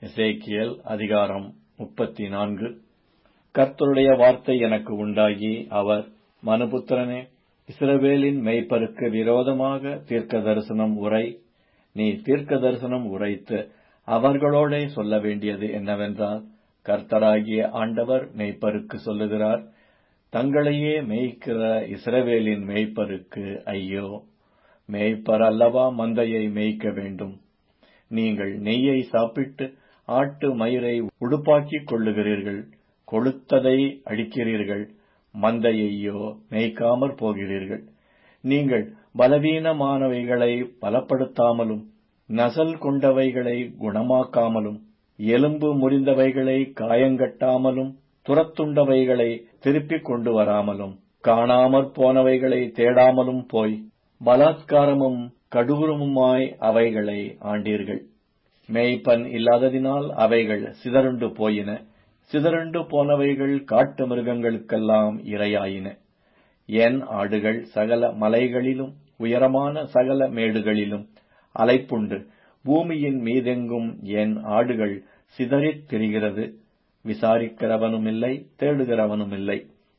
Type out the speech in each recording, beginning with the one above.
எசேக்கியேல் அதிகாரம் முப்பத்தி நான்கு கர்த்தருடைய வார்த்தை எனக்கு உண்டாகி அவர் மனுபுத்திரனே இஸ்ரவேலின் மேய்ப்பருக்கு விரோதமாக தீர்க்க தரிசனம் உரை நீ தீர்க்க தரிசனம் உரைத்து அவர்களோடே சொல்ல வேண்டியது என்னவென்றால் கர்த்தராகிய ஆண்டவர் மேய்ப்பருக்கு சொல்லுகிறார் தங்களையே மேய்க்கிற இஸ்ரவேலின் மேய்ப்பருக்கு ஐயோ மேய்ப்பர் அல்லவா மந்தையை மேய்க்க வேண்டும் நீங்கள் நெய்யை சாப்பிட்டு ஆட்டு மயிரை உடுப்பாக்கிக் கொள்ளுகிறீர்கள் கொழுத்ததை அடிக்கிறீர்கள் மந்தையையோ மேய்க்காமற் போகிறீர்கள் நீங்கள் பலவீனமானவைகளை பலப்படுத்தாமலும் நசல் கொண்டவைகளை குணமாக்காமலும் எலும்பு முறிந்தவைகளை காயங்கட்டாமலும் துரத்துண்டவைகளை திருப்பிக் கொண்டு வராமலும் காணாமற் போனவைகளை தேடாமலும் போய் பலாத்காரமும் கடூரமுமாய் அவைகளை ஆண்டீர்கள் மேய்ப்பன் இல்லாததினால் அவைகள் சிதறுண்டு போயின சிதறுண்டு போனவைகள் காட்டு மிருகங்களுக்கெல்லாம் இரையாயின என் ஆடுகள் சகல மலைகளிலும் உயரமான சகல மேடுகளிலும் அலைப்புண்டு பூமியின் மீதெங்கும் என் ஆடுகள் சிதறித் திரிகிறது விசாரிக்கிறவனுமில்லை தேடுகிறவனுமில்லை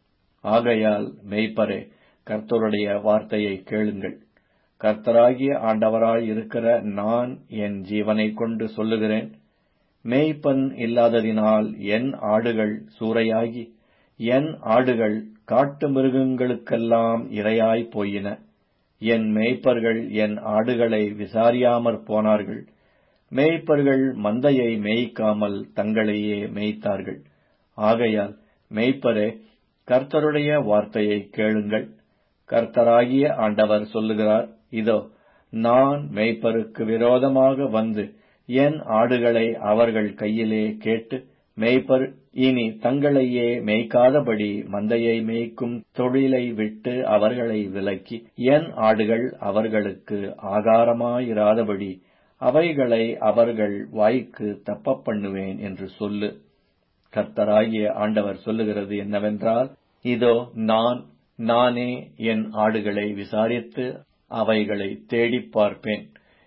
ஆகையால் மெய்ப்பரே கர்த்தருடைய வார்த்தையை கேளுங்கள் கர்த்தராகிய ஆண்டவராய் இருக்கிற நான் என் ஜீவனைக் கொண்டு சொல்லுகிறேன் மேய்ப்பன் இல்லாததினால் என் ஆடுகள் சூறையாகி என் ஆடுகள் காட்டு மிருகங்களுக்கெல்லாம் இரையாய் போயின என் மேய்ப்பர்கள் என் ஆடுகளை விசாரியாமற் போனார்கள் மேய்ப்பர்கள் மந்தையை மேய்க்காமல் தங்களையே மேய்த்தார்கள் ஆகையால் மேய்ப்பரே கர்த்தருடைய வார்த்தையை கேளுங்கள் கர்த்தராகிய ஆண்டவர் சொல்லுகிறார் இதோ நான் மேய்ப்பருக்கு விரோதமாக வந்து என் ஆடுகளை அவர்கள் கையிலே கேட்டு மேய்ப்பர் இனி தங்களையே மேய்க்காதபடி மந்தையை மேய்க்கும் தொழிலை விட்டு அவர்களை விலக்கி என் ஆடுகள் அவர்களுக்கு ஆகாரமாயிராதபடி அவைகளை அவர்கள் வாய்க்கு தப்ப பண்ணுவேன் என்று சொல்லு கர்த்தராகிய ஆண்டவர் சொல்லுகிறது என்னவென்றால் இதோ நான் நானே என் ஆடுகளை விசாரித்து அவைகளை தேடிப் பார்ப்பேன்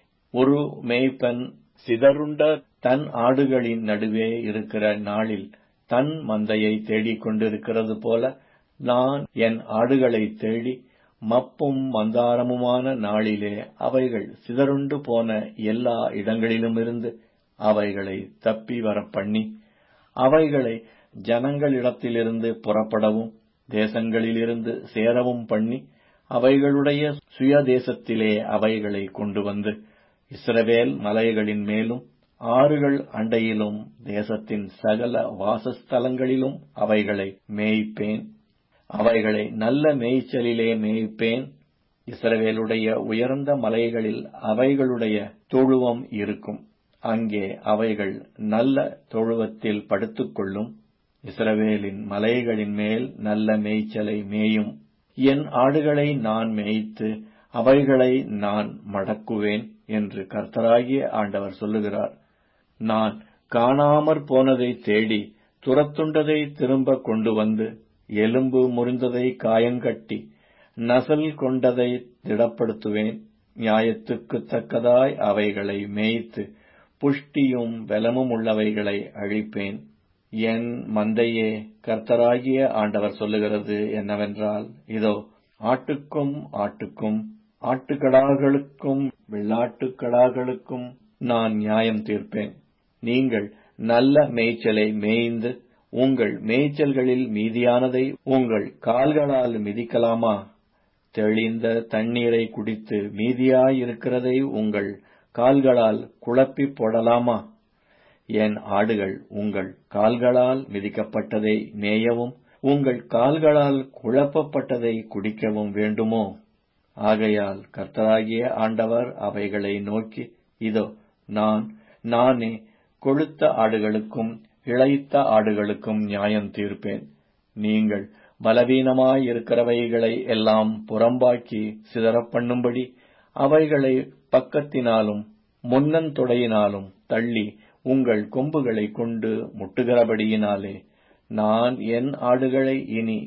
ஒரு மேய்ப்பன் சிதறுண்ட தன் ஆடுகளின் நடுவே இருக்கிற நாளில் தன் மந்தையை தேடிக் கொண்டிருக்கிறது போல நான் என் ஆடுகளை தேடி மப்பும் மந்தாரமுமான நாளிலே அவைகள் சிதறுண்டு போன எல்லா இடங்களிலுமிருந்து அவைகளை தப்பி வரப்பண்ணி அவைகளை ஜனங்களிடத்திலிருந்து புறப்படவும் தேசங்களிலிருந்து சேரவும் பண்ணி அவைகளுடைய சுயதேசத்திலே அவைகளை கொண்டு வந்து இஸ்ரவேல் மலைகளின் மேலும் ஆறுகள் அண்டையிலும் தேசத்தின் சகல வாசஸ்தலங்களிலும் அவைகளை மேய்ப்பேன் அவைகளை நல்ல மேய்ச்சலிலே மேய்ப்பேன் இஸ்ரவேலுடைய உயர்ந்த மலைகளில் அவைகளுடைய தொழுவம் இருக்கும் அங்கே அவைகள் நல்ல தொழுவத்தில் படுத்துக்கொள்ளும் இஸ்ரவேலின் மலைகளின் மேல் நல்ல மேய்ச்சலை மேயும் என் ஆடுகளை நான் மேய்த்து அவைகளை நான் மடக்குவேன் என்று கர்த்தராகிய ஆண்டவர் சொல்லுகிறார் நான் காணாமற் போனதை தேடி துரத்துண்டதை திரும்ப கொண்டு வந்து எலும்பு முறிந்ததை காயங்கட்டி நசல் கொண்டதை திடப்படுத்துவேன் நியாயத்துக்கு தக்கதாய் அவைகளை மேய்த்து புஷ்டியும் பலமும் உள்ளவைகளை அழிப்பேன் என் மந்தையே கர்த்தராகிய ஆண்டவர் சொல்லுகிறது என்னவென்றால் இதோ ஆட்டுக்கும் ஆட்டுக்கும் ஆட்டுக்கடாகளுக்கும் வெள்ளாட்டுக்கடாகளுக்கும் நான் நியாயம் தீர்ப்பேன் நீங்கள் நல்ல மேய்ச்சலை மேய்ந்து உங்கள் மேய்ச்சல்களில் மீதியானதை உங்கள் கால்களால் மிதிக்கலாமா தெளிந்த தண்ணீரை குடித்து மீதியாயிருக்கிறதை உங்கள் கால்களால் குழப்பி போடலாமா என் ஆடுகள் உங்கள் கால்களால் மிதிக்கப்பட்டதை மேயவும் உங்கள் கால்களால் குழப்பப்பட்டதை குடிக்கவும் வேண்டுமோ ஆகையால் கர்த்தராகிய ஆண்டவர் அவைகளை நோக்கி இதோ நான் நானே கொழுத்த ஆடுகளுக்கும் இழைத்த ஆடுகளுக்கும் நியாயம் தீர்ப்பேன் நீங்கள் பலவீனமாயிருக்கிறவைகளை எல்லாம் புறம்பாக்கி சிதறப்பண்ணும்படி அவைகளை பக்கத்தினாலும் முன்னந்தொடையினாலும் தள்ளி உங்கள் கொம்புகளை கொண்டு முட்டுகிறபடியினாலே நான் என் ஆடுகளை இனி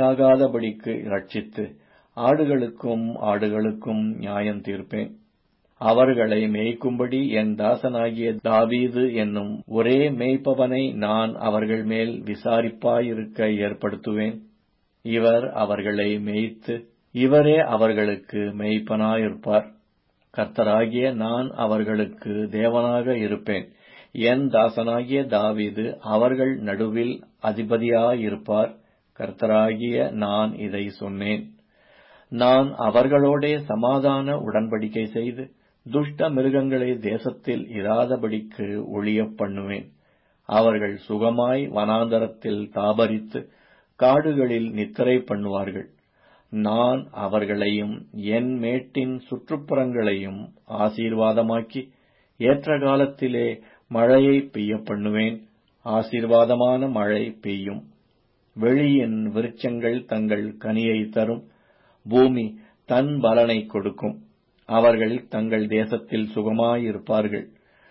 சூறையாகாதபடிக்கு ரட்சித்து ஆடுகளுக்கும் ஆடுகளுக்கும் நியாயம் தீர்ப்பேன் அவர்களை மேய்க்கும்படி என் தாசனாகிய தாவீது என்னும் ஒரே மேய்ப்பவனை நான் அவர்கள் மேல் விசாரிப்பாயிருக்க ஏற்படுத்துவேன் இவர் அவர்களை மேய்த்து இவரே அவர்களுக்கு மேய்ப்பனாயிருப்பார் கர்த்தராகிய நான் அவர்களுக்கு தேவனாக இருப்பேன் என் தாசனாகிய தாவீது அவர்கள் நடுவில் அதிபதியாயிருப்பார் கர்த்தராகிய நான் இதை சொன்னேன் நான் அவர்களோடே சமாதான உடன்படிக்கை செய்து துஷ்ட மிருகங்களை தேசத்தில் இராதபடிக்கு ஒழியப் பண்ணுவேன் அவர்கள் சுகமாய் வனாந்தரத்தில் தாபரித்து காடுகளில் நித்திரை பண்ணுவார்கள் நான் அவர்களையும் என் மேட்டின் சுற்றுப்புறங்களையும் ஆசீர்வாதமாக்கி ஏற்ற காலத்திலே மழையை பெய்ய பண்ணுவேன் ஆசீர்வாதமான மழை பெய்யும் வெளியின் விருட்சங்கள் தங்கள் கனியை தரும் பூமி தன் பலனை கொடுக்கும் அவர்கள் தங்கள் தேசத்தில் சுகமாயிருப்பார்கள்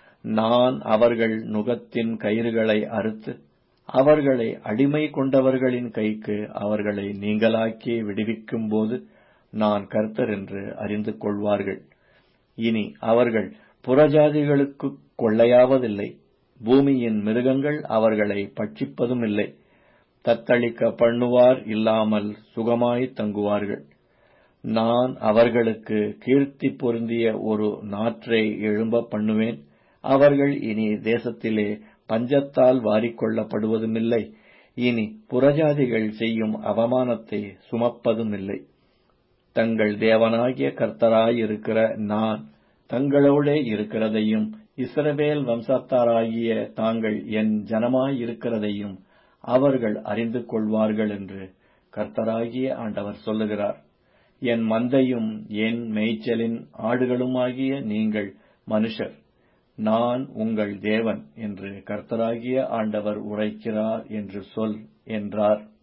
நான் அவர்கள் நுகத்தின் கயிறுகளை அறுத்து அவர்களை அடிமை கொண்டவர்களின் கைக்கு அவர்களை நீங்களாக்கி விடுவிக்கும் போது நான் கர்த்தர் என்று அறிந்து கொள்வார்கள் இனி அவர்கள் புறஜாதிகளுக்கு கொள்ளையாவதில்லை பூமியின் மிருகங்கள் அவர்களை பட்சிப்பதும் இல்லை தத்தளிக்க பண்ணுவார் இல்லாமல் சுகமாய் தங்குவார்கள் நான் அவர்களுக்கு கீர்த்தி பொருந்திய ஒரு நாற்றை எழும்ப பண்ணுவேன் அவர்கள் இனி தேசத்திலே பஞ்சத்தால் வாரிக்கொள்ளப்படுவதுமில்லை இனி புறஜாதிகள் செய்யும் அவமானத்தை சுமப்பதுமில்லை தங்கள் தேவனாகிய கர்த்தராயிருக்கிற நான் தங்களோடே இருக்கிறதையும் இஸ்ரவேல் வம்சத்தாராகிய தாங்கள் என் ஜனமாயிருக்கிறதையும் அவர்கள் அறிந்து கொள்வார்கள் என்று கர்த்தராகிய ஆண்டவர் சொல்லுகிறார் என் மந்தையும் என் மேய்ச்சலின் ஆடுகளுமாகிய நீங்கள் மனுஷர் நான் உங்கள் தேவன் என்று கர்த்தராகிய ஆண்டவர் உரைக்கிறார் என்று சொல் என்றார்